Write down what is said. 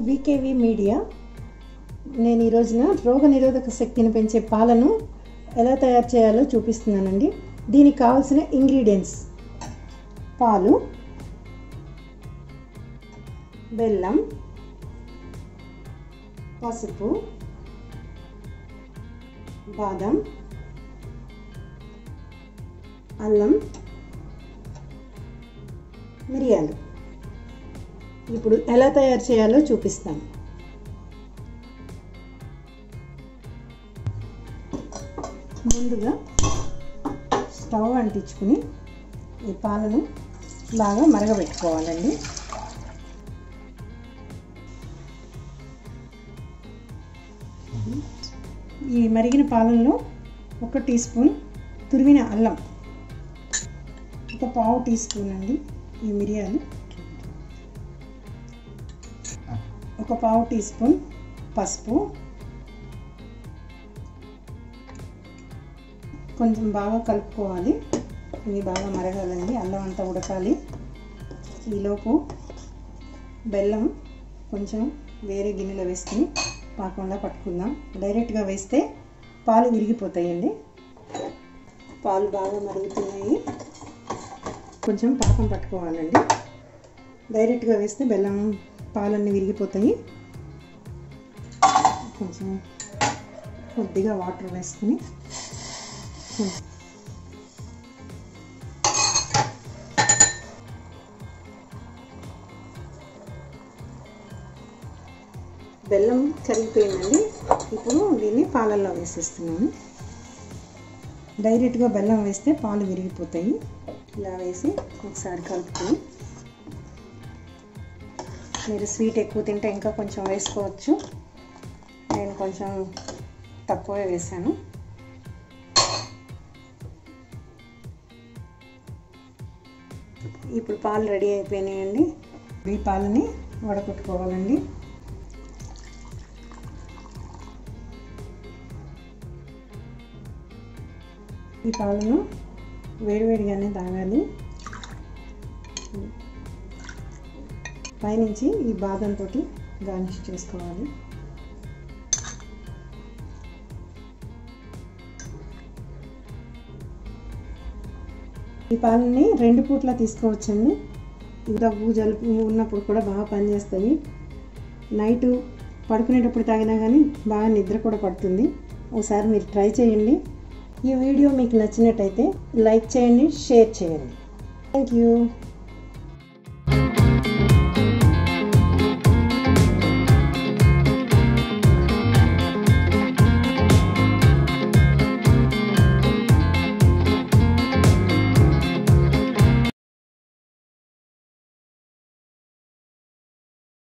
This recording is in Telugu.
వికేవి మీడియా నేను ఈ రోజున రోగ నిరోధక శక్తిని పెంచే పాలను ఎలా తయారు చేయాలో చూపిస్తున్నానండి దీనికి కావాల్సిన ఇంగ్రీడియంట్స్ పాలు బెల్లం పసుపు బాదం అల్లం మిరియాలు ఇప్పుడు ఎలా తయారు చేయాలో చూపిస్తాను ముందుగా స్టవ్ అంటించుకుని ఈ పాలను బాగా మరగబెట్టుకోవాలండి ఈ మరిగిన పాలల్లో ఒక టీ స్పూన్ తురిమిన అల్లం ఒక పావు టీ స్పూన్ అండి ఈ మిరియాలు ఒక పావు టీ స్పూన్ పసుపు కొంచెం బాగా కలుపుకోవాలి ఇవి బాగా మరగాలండి అల్లం అంతా ఉడకాలి ఈలోపు బెల్లం కొంచెం వేరే గిన్నెలో వేసుకుని పాకంలా పట్టుకుందాం డైరెక్ట్గా వేస్తే పాలు విరిగిపోతాయండి పాలు బాగా మరుగుతున్నాయి కొంచెం పాకం పట్టుకోవాలండి డైరెక్ట్గా వేస్తే బెల్లం పాలన్నీ విరిగిపోతాయి కొంచెం కొద్దిగా వాటర్ వేసుకుని బెల్లం కరిగిపోయిందండి ఇప్పుడు దీన్ని పాలల్లో వేసేస్తున్నాను డైరెక్ట్గా బెల్లం వేస్తే పాలు విరిగిపోతాయి ఇలా వేసి ఒకసారి కలుపుకొని మీరు స్వీట్ ఎక్కువ తింటే ఇంకా కొంచెం వేసుకోవచ్చు నేను కొంచెం తక్కువే వేసాను ఇప్పుడు పాలు రెడీ అయిపోయినాయండి ఈ పాలని వడకొట్టుకోవాలండి ఈ పాలను వేడివేడిగానే తాగాలి పైనుంచి ఈ బాదంతో గార్నిష్ చేసుకోవాలి ఈ పాలని రెండు పూట్ల తీసుకోవచ్చండి దగ్గు జలుబు ఉన్నప్పుడు కూడా బాగా పనిచేస్తాయి నైటు పడుకునేటప్పుడు తాగినా కానీ బాగా నిద్ర కూడా పడుతుంది ఒకసారి మీరు ట్రై చేయండి ఈ వీడియో మీకు నచ్చినట్టయితే లైక్ చేయండి షేర్ చేయండి థ్యాంక్ యూ